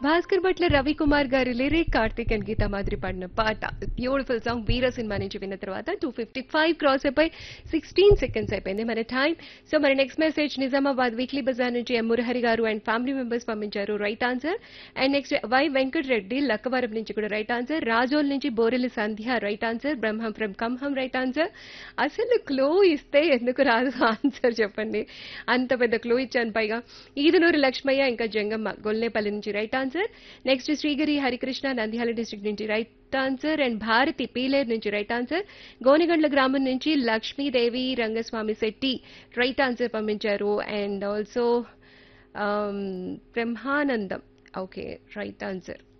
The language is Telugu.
భాస్కర్ భట్ల రవికుమార్ గారి లిరిక్ కార్తిక్ అండ్ గీతా మాదిరి పాడిన పాట బ్యూటిఫుల్ సాంగ్ వీర సినిమా నుంచి విన్న తర్వాత టూ ఫిఫ్టీ ఫైవ్ క్రాస్ అయిపోయి సిక్స్టీన్ సెకండ్స్ అయిపోయింది మన టైం సో మన నెక్స్ట్ మెసేజ్ నిజామాబాద్ వీక్లీ బజార్ నుంచి M Murahari garu and family members పంపించారు right answer and next Y Venkat Reddy Lakkavaram నుంచి కూడా రైట్ ఆన్సర్ రాజోల్ నుంచి Boreli Sandhya right answer Brahmam from Khammam right answer అసలు క్లో ఇస్తే ఎందుకు రాదు ఆన్సర్ చెప్పండి అంత పెద్ద క్లో ఇచ్చాను పైగా ఈదునూరు లక్ష్మయ్య ఇంకా జంగమ్మ గొల్లేపల్లి నుంచి right answer next Srigiri Harikrishna Nandyal district నుంచి right answer and Bharati Pileru నుంచి రైట్ ఆన్సర్ గోనిగండ్ల గ్రామం నుంచి లక్ష్మీదేవి రంగస్వామి శెట్టి రైట్ ఆన్సర్ పంపించారు and also Brahmanandam okay right answer